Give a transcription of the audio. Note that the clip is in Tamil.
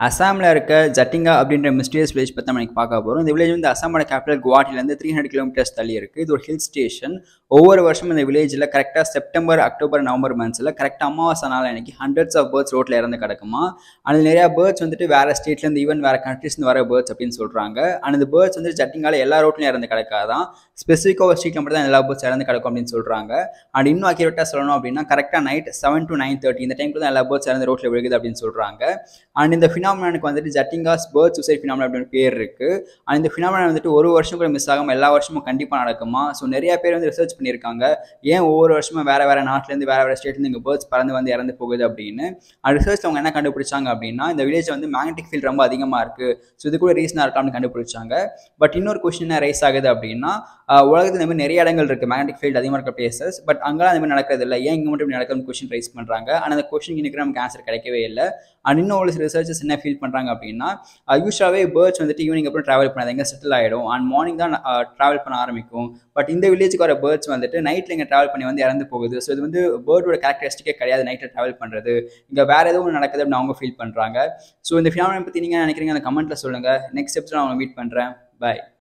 அசாமில் இருக்க ஜட்டிங்கா அப்படின்ற மிஸ்டீரியஸ் வில்லேஜ் பற்றி நம்ம இன்னைக்கு பார்க்க போகிறோம் இந்த வில்லேஜ் வந்து அசாமோட கேபிட்டல் குவாஹாட்டிலேருந்து த்ரீ ஹண்ட்ரட் கிலோமீட்டர்ஸ் தள்ளி இருக்குது இது ஒரு ஹில் ஸ்டேஷன் ஒவ்வொரு வருஷமும் இந்த வில்லேஜில் கரெக்டாக செப்டம்பர் அக்டோபர் நவம்பர் மந்த்ஸில் கரெக்டாக அமாவாசை நாள் அன்னைக்கு ஹண்ட்ரட்ஸ் ஆஃப் பேர்ட்ஸ் ரோட்டில் இறந்து கிடக்குமா அதில் நிறையா பேர்ட்ஸ் வந்துட்டு வேறு ஸ்டேட்லேருந்து ஈவன் வேறு கண்ட்ரீஸ்லேருந்து வர பேர்ட்ஸ் அப்படின்னு சொல்கிறாங்க அண்ட் இந்த பேர்ட்ஸ் வந்து ஜட்டிங்கால எல்லா ரோட்லையும் இறந்து கிடக்காதான் ஸ்பெசிஃபிக்காக ஒரு ஸ்ட்ரீட்டில் மட்டும் தான் எல்லா பேர்ட்ஸ் இறந்து கிடக்கும் அப்படின்னு சொல்கிறாங்க அண்ட் இன்னும் அக்யூரேட்டாக சொல்லணும் அப்படின்னா கரெக்டாக night seven to nine thirty இந்த டைமுக்கு தான் எல்லா பேர்ட்ஸ் இறந்து ரோட்டில் விழுகுது அப்படின்னு சொல்கிறாங்க அண்ட் இந்த ஃபினாமினானுக்கு வந்துட்டு ஜட்டிங்காஸ் பேர்ட் சூசைட் ஃபினாமினா அப்படின்னு பேர் இருக்குது அண்ட் இந்த ஃபினாமினா வந்துட்டு ஒரு வருஷம் கூட மிஸ் ஆகாமல் எல்லா வருஷமும் கண்டிப்பாக நடக்குமா ஸோ நிறைய பேர் வந்து ரிசர்ச் பண்ணியிருக்காங்க ஏன் ஒவ்வொரு வருஷமும் வேறு வேறு நாட்டிலேருந்து வேறு வேறு ஸ்டேட்லேருந்து இங்கே பேர்ட்ஸ் பறந்து வந்து இறந்து போகுது அப்படின்னு அண்ட் ரிசர்ச் அவங்க என்ன கண்டுபிடிச்சாங்க அப்படின்னா இந்த வில்லேஜ் வந்து மேக்னெட்டிக் ஃபீல்ட் ரொம்ப அதிகமாக இருக்குது ஸோ இது கூட ரீசனாக இருக்கான்னு கண்டுபிடிச்சாங்க பட் இன்னொரு கொஸ்டின் என்ன ரைஸ் ஆகுது அப்படின்னா உலகத்தில் இந்த மாதிரி நிறைய இடங்கள் இருக்குது மேக்னெட்டிக் ஃபீல்ட் அதிகமாக இருக்க பிளேசஸ் பட் அங்கெல்லாம் அந்த மாதிரி நடக்கிறது இல்லை ஏன் இங்கே மட்டும் இப்படி நடக்குதுன்னு கொஸ்டின் ரைஸ் பண்ணுறாங்க ஆனால் அந்த கொஸ்டின் இன்னைக்கு நமக்கு ஆன்சர் கிடைக்கவே இல்லை அண்ட் இன்னும் ஒரு சில ரிசர்ச்சர்ஸ் என்ன ஃபீல் பண்ணுறாங்க அப்படின்னா யூஸ்வலாகவே பேர்ட்ஸ் வந்துட்டு ஈவினிங் அப்புறம் ட்ராவல் பண்ணாது எங்கே செட்டில் ஆகிடும் அண்ட் மார்னிங் தான் ட்ராவல் பண்ண ஆரம்பிக்கும் பட் இந்த வில்லேஜுக்கு வர பேர்ட்ஸ் வந்துட்டு நைட்டில் இங்கே ட்ராவல் பண்ணி வந்து இறந்து போகுது ஸோ இது வந்து பேர்டோட கேரக்டரிஸ்டிக்கே கிடையாது நைட்டில் ட்ராவல் பண்ணுறது இங்கே வேறு எதுவும் நடக்குது அப்படின்னு அவங்க ஃபீல் பண்ணுறாங்க ஸோ இந்த ஃபினாமினை பற்றி நீங்கள் நினைக்கிறீங்க அந்த கமெண்ட்டில் சொல்லுங்கள் நெக்ஸ்ட் ஸ்டெப்ஸ் நான் அவங்க மீட் பண்ணுறேன் பாய்